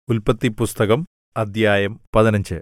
ഉല്പത്തിപ്പുസ്തകം അദ്ധ്യായം പതിനഞ്ച്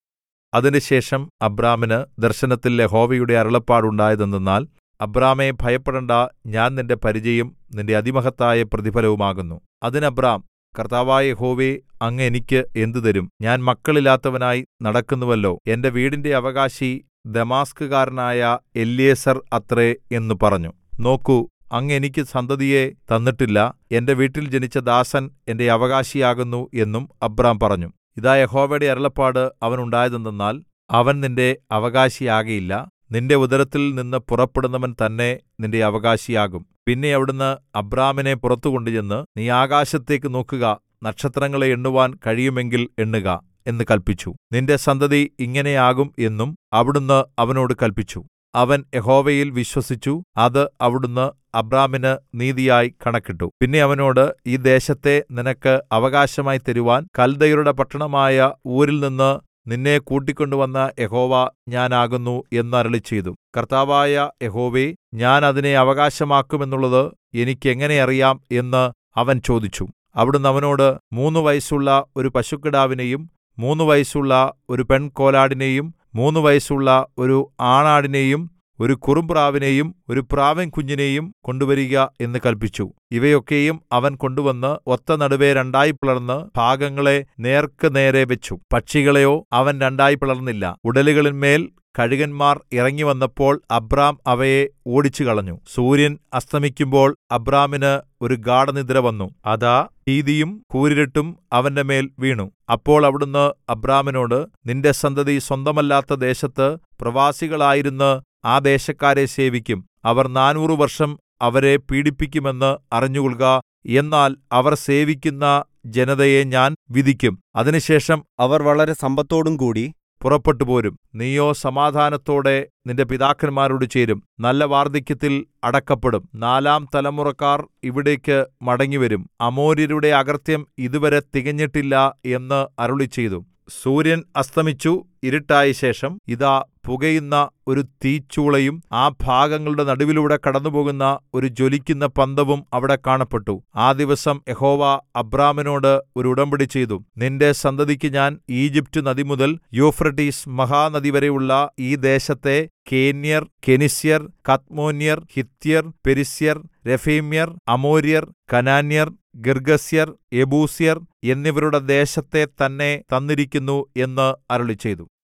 അതിൻറെശേഷം അബ്രാമിന് ദർശനത്തിൽ യഹോവയുടെ അരുളപ്പാടുണ്ടായതെന്തെന്നാൽ അബ്രാമേ ഭയപ്പെടേണ്ടാ ഞാൻ നിന്റെ പരിചയും നിന്റെ അതിമഹത്തായ പ്രതിഫലവും ആകുന്നു അതിന് അബ്രാം കർത്താവായ യഹോവേ അങ്ങ് എനിക്ക് എന്ത് തരും ഞാൻ മക്കളില്ലാത്തവനായി നടക്കുന്നുവല്ലോ എന്റെ വീടിന്റെ അവകാശി ദമാസ്കുകാരനായ എല്യാസർ അത്രേ എന്ന് പറഞ്ഞു നോക്കൂ അങ്ങ് എനിക്ക് സന്തതിയെ തന്നിട്ടില്ല എന്റെ വീട്ടിൽ ജനിച്ച ദാസൻ എന്റെ അവകാശിയാകുന്നു എന്നും അബ്രാം പറഞ്ഞു ഇതാ യഹോവയുടെ അരുളപ്പാട് അവനുണ്ടായതെന്തെന്നാൽ അവൻ നിന്റെ അവകാശിയാകയില്ല നിന്റെ ഉദരത്തിൽ നിന്ന് പുറപ്പെടുന്നവൻ തന്നെ നിന്റെ അവകാശിയാകും പിന്നെ അവിടുന്ന് അബ്രാമിനെ പുറത്തു കൊണ്ടുചെന്ന് നീ ആകാശത്തേക്ക് നോക്കുക നക്ഷത്രങ്ങളെ എണ്ണുവാൻ കഴിയുമെങ്കിൽ എണ്ണുക എന്ന് കല്പിച്ചു നിന്റെ സന്തതി ഇങ്ങനെയാകും എന്നും അവിടുന്ന് അവനോട് കല്പിച്ചു അവൻ യഹോവയിൽ വിശ്വസിച്ചു അത് അവിടുന്ന് അബ്രാമിന് നീതിയായി കണക്കിട്ടു പിന്നെ അവനോട് ഈ ദേശത്തെ നിനക്ക് അവകാശമായി തരുവാൻ കൽദയരുടെ പട്ടണമായ ഊരിൽനിന്ന് നിന്നെ കൂട്ടിക്കൊണ്ടുവന്ന യഹോവ ഞാനാകുന്നു എന്ന് അരുളിച്ചെയ്തു കർത്താവായ യഹോവേ ഞാൻ അതിനെ അവകാശമാക്കുമെന്നുള്ളത് എനിക്ക് എങ്ങനെ അറിയാം എന്ന് അവൻ ചോദിച്ചു അവിടുന്ന് അവനോട് മൂന്ന് വയസ്സുള്ള ഒരു പശുക്കിടാവിനെയും മൂന്ന് വയസ്സുള്ള ഒരു പെൺകോലാടിനെയും മൂന്ന് വയസ്സുള്ള ഒരു ആണാടിനെയും ഒരു കുറുപ്രാവിനെയും ഒരു പ്രാവിൻ കുഞ്ഞിനെയും കൊണ്ടുവരിക എന്ന് കല്പിച്ചു ഇവയൊക്കെയും അവൻ കൊണ്ടുവന്ന് ഒത്ത നടുവെ രണ്ടായി പിളർന്ന് ഭാഗങ്ങളെ നേർക്ക് നേരെ വെച്ചു പക്ഷികളെയോ അവൻ രണ്ടായി പിളർന്നില്ല ഉടലുകളിന്മേൽ കഴുകന്മാർ ഇറങ്ങി വന്നപ്പോൾ അബ്രാം അവയെ ഓടിച്ചുകളഞ്ഞു സൂര്യൻ അസ്തമിക്കുമ്പോൾ അബ്രാമിന് ഒരു ഗാഢനിദ്ര വന്നു അതാ ഭീതിയും കൂരിരുട്ടും അവന്റെ മേൽ വീണു അപ്പോൾ അവിടുന്ന് അബ്രാമിനോട് നിന്റെ സന്തതി സ്വന്തമല്ലാത്ത ദേശത്ത് പ്രവാസികളായിരുന്ന് ആ ദേശക്കാരെ സേവിക്കും അവർ നാനൂറ് വർഷം അവരെ പീഡിപ്പിക്കുമെന്ന് അറിഞ്ഞുകൊള്ളുക എന്നാൽ അവർ സേവിക്കുന്ന ജനതയെ ഞാൻ വിധിക്കും അതിനുശേഷം അവർ വളരെ സമ്പത്തോടും കൂടി പുറപ്പെട്ടുപോരും നീയോ സമാധാനത്തോടെ നിന്റെ പിതാക്കന്മാരോട് ചേരും നല്ല വാർദ്ധക്യത്തിൽ അടക്കപ്പെടും നാലാം തലമുറക്കാർ ഇവിടേക്ക് മടങ്ങിവരും അമോര്യരുടെ അകൃത്യം ഇതുവരെ തികഞ്ഞിട്ടില്ല എന്ന് അരുളിച്ചെയ്തു സൂര്യൻ അസ്തമിച്ചു ഇരുട്ടായ ശേഷം ഇതാ പുകയുന്ന ഒരു തീച്ചൂളയും ആ ഭാഗങ്ങളുടെ നടുവിലൂടെ കടന്നുപോകുന്ന ഒരു ജ്വലിക്കുന്ന പന്തവും അവിടെ കാണപ്പെട്ടു ആ ദിവസം യഹോവ അബ്രാമിനോട് ഒരു ഉടമ്പടി ചെയ്തു നിന്റെ സന്തതിക്ക് ഞാൻ ഈജിപ്റ്റ് നദി മുതൽ യൂഫ്രട്ടീസ് മഹാനദി വരെയുള്ള ഈ ദേശത്തെ കേന്യർ കെനിസ്യർ കത്മോന്യർ ഹിത്യർ പെരിസ്യർ രഫീമ്യർ അമോര്യർ കനാന്യർ ഗിർഗസ്യർ യെബൂസ്യർ എന്നിവരുടെ ദേശത്തെ തന്നെ തന്നിരിക്കുന്നു എന്ന് അരുളിച്ചെയ്തു